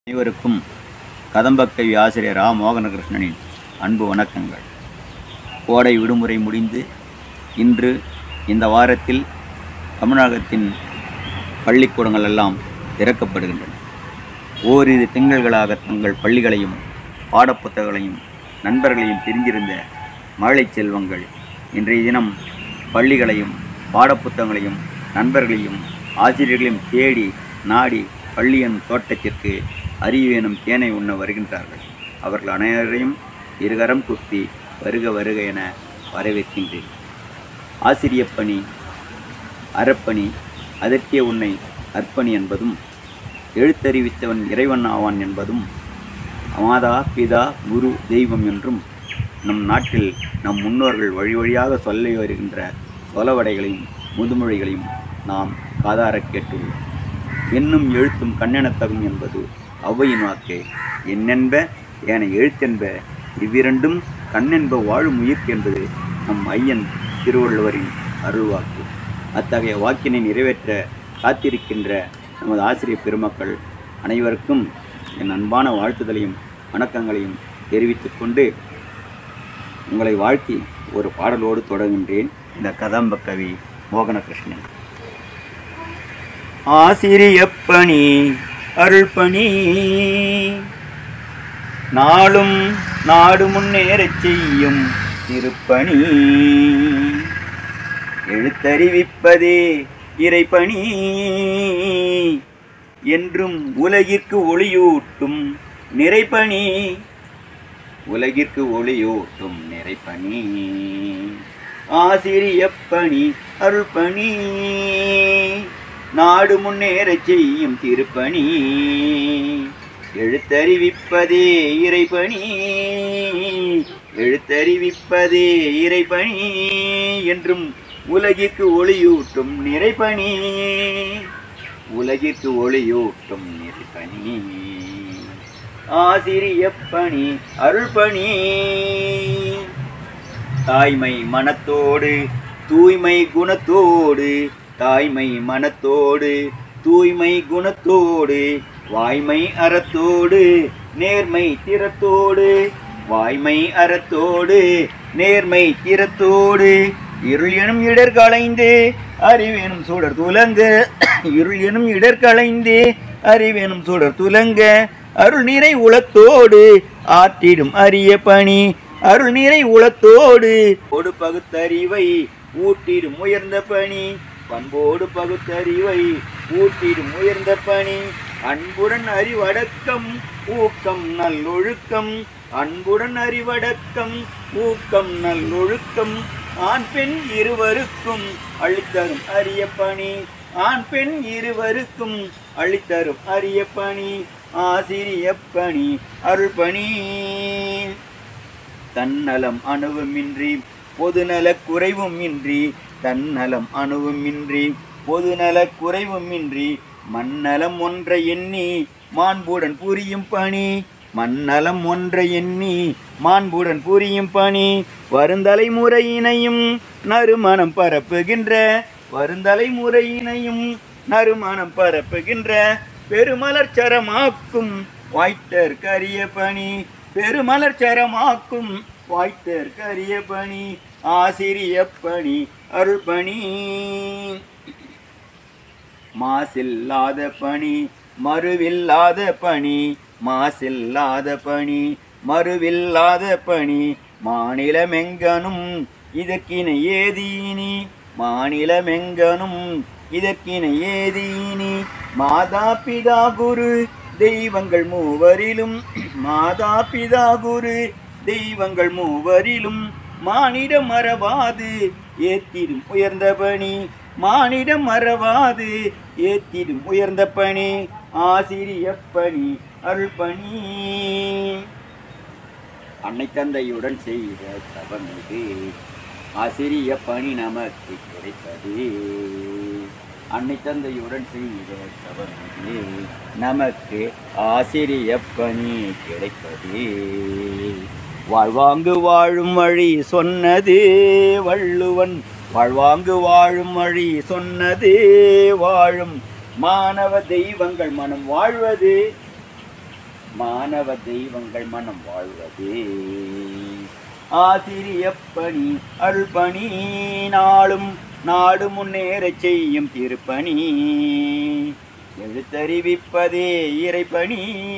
அனைவருக்கும் கதம்பக்கவி ஆசிரியர் ரா மோகனகிருஷ்ணனின் அன்பு வணக்கங்கள் கோடை விடுமுறை முடிந்து இன்று இந்த வாரத்தில் தமிழகத்தின் பள்ளிக்கூடங்கள் எல்லாம் திறக்கப்படுகின்றன ஓரிரு திங்கள்களாக தங்கள் பள்ளிகளையும் பாடப்புத்தகங்களையும் நண்பர்களையும் பிரிந்திருந்த மழை செல்வங்கள் இன்றைய தினம் பள்ளிகளையும் பாடப்புத்தகங்களையும் நண்பர்களையும் ஆசிரியர்களையும் தேடி நாடி பள்ளி எனும் தோட்டத்திற்கு அறிவேனும் தேனை உண்ண வருகின்றார்கள் அவர்கள் அனைவரையும் இருகரம் குத்தி வருக வருக என வரவேற்கின்றேன் ஆசிரியப் பணி அறப்பணி அதற்கே உன்னை அர்ப்பணி என்பதும் எழுத்தறிவித்தவன் இறைவன் ஆவான் என்பதும் மாதா பிதா குரு தெய்வம் என்றும் நம் நாட்டில் நம் முன்னோர்கள் வழி வழியாக சொல்லி வருகின்ற சொலவடைகளையும் முதுமொழிகளையும் நாம் காதாரக் கேட்டுள்ளோம் என்னும் எழுத்தும் கண்ணெனத்தகும் என்பது ஔவையின் வாக்கே என்னென்ப ஏன எழுத்தென்ப இவ்விரண்டும் கண்ணென்ப வாழும் உயிர்க்கு என்பது நம் ஐயன் திருவள்ளுவரின் அருள்வாக்கு அத்தகைய வாக்கினை நிறைவேற்ற காத்திருக்கின்ற நமது ஆசிரியர் பெருமக்கள் அனைவருக்கும் என் அன்பான வாழ்த்துதலையும் வணக்கங்களையும் தெரிவித்துக் கொண்டு உங்களை வாழ்த்தி ஒரு பாடலோடு தொடங்குகின்றேன் இந்த கதம்ப கவி மோகனகிருஷ்ணன் ஆசிரியப்பணி அருள்பணி நாளும் நாடு முன்னேறச் செய்யும் திருப்பணி எழுத்தறிவிப்பதே இறைப்பணி என்றும் உலகிற்கு ஒளியூட்டும் நிறைப்பணி உலகிற்கு ஒளியூட்டும் நிறைப்பணி ஆசிரியப்பணி அருள்பணி நாடு முன்னேறச் செய்யும் திருப்பணி எழுத்தறிவிப்பதே இறைப்பணி எழுத்தறிவிப்பதே இறைப்பணி என்றும் உலகிற்கு ஒளியூட்டும் நிறைப்பணி உலகிற்கு ஒளியூட்டும் நிறைப்பணி ஆசிரியப்பணி அருள்பணி தாய்மை மனத்தோடு தூய்மை குணத்தோடு தாய்மை மனத்தோடு தூய்மை குணத்தோடு வாய்மை அறத்தோடு நேர்மை திறத்தோடு வாய்மை அறத்தோடு நேர்மை திறத்தோடு இருள் எனும் இடர் களைந்து அறிவெனும் சுடர் துலங்க இருள் எனும் இடர் களைந்து அறிவெனும் சுடர் துலங்க அருள் நிறை உளத்தோடு ஆற்றிடும் அரிய பணி அருள் நிறை உளத்தோடு ஒடு பகுத்தறிவை ஊட்டிடும் உயர்ந்த பணி பண்போடு பகுத்தறிவை ஊட்டிடும் உயர்ந்த பணி அன்புடன் அறிவடக்கம் ஊக்கம் நல்லொழுக்கம் அன்புடன் அறிவடக்கம் ஊக்கம் நல்லொழுக்கம் ஆண் பெண் இருவருக்கும் அளித்தரும் அரிய பணி ஆண் பெண் இருவருக்கும் அளித்தரும் அரிய பணி ஆசிரிய பணி அருள் பணி தன்னலம் அணுவுமின்றி பொதுநல குறைவும் இன்றி தன்னலம் அணுவுமின்றி பொதுநல குறைவும் இன்றி மண்ணலம் ஒன்றை எண்ணி மாண்புடன் புரியும் பணி மண்ணலம் ஒன்றை எண்ணி மாண்புடன் புரியும் பணி வருந்தலைமுறையினையும் நறுமணம் பரப்புகின்ற வருந்தலைமுறையினையும் நறுமணம் பரப்புகின்ற பெருமலர் சரமாக்கும் வாய்த்தர் கரிய பணி பெருமலர் சரமாக்கும் வாய்த்தர் கரிய பணி ஆசிரிய பணி அருள் பணி மாசில்லாத பணி மறுவில்லாத பணி மாசில்லாத பணி மறுவில்லாத பணி மாநிலமெங்கனும் இதற்கின ஏதீனி மாநிலமெங்கனும் இதற்கின ஏதீனி மாதா பிதா குரு தெய்வங்கள் மூவரிலும் மாதா பிதா குரு தெய்வங்கள் மூவரிலும் மானிடம் மறவாது ஏத்திடும் உயர்ந்த பணி மானிடம் மறவாது ஏத்திடும் உயர்ந்த பணி ஆசிரிய பணி அருள் பணி அன்னை தந்தையுடன் செய்த தவம் இது ஆசிரிய பணி நமக்கு கிடைப்பது அன்னை தந்தையுடன் செய்த தவம் இது நமக்கு ஆசிரிய பணி கிடைப்பது வாழ்வாங்கு வாழும் வழி சொன்னது வள்ளுவன் வாழ்வாங்கு வாழும் வழி சொன்னது வாழும் மாணவ தெய்வங்கள் மனம் வாழ்வது மாணவ தெய்வங்கள் மனம் வாழ்வதே ஆசிரியப்பணி அருள்பணி நாளும் நாடு முன்னேறச் செய்யும் திருப்பணி எழுத்தறிவிப்பதே இறைப்பணி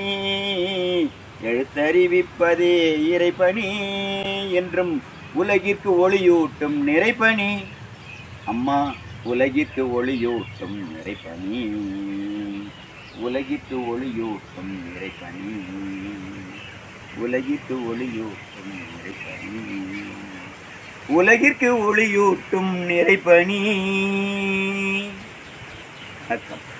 எழுத்தறிவிப்பதே இறைப்பணி என்றும் உலகிற்கு ஒளியூட்டும் நிறைப்பணி அம்மா உலகிற்கு ஒளியூட்டும் நிறைப்பணி உலகிற்கு ஒளியூட்டும் நிறைப்பணி உலகிற்கு ஒளியூட்டும் நிறைப்பணி உலகிற்கு ஒளியூட்டும் நிறைப்பணி வணக்கம்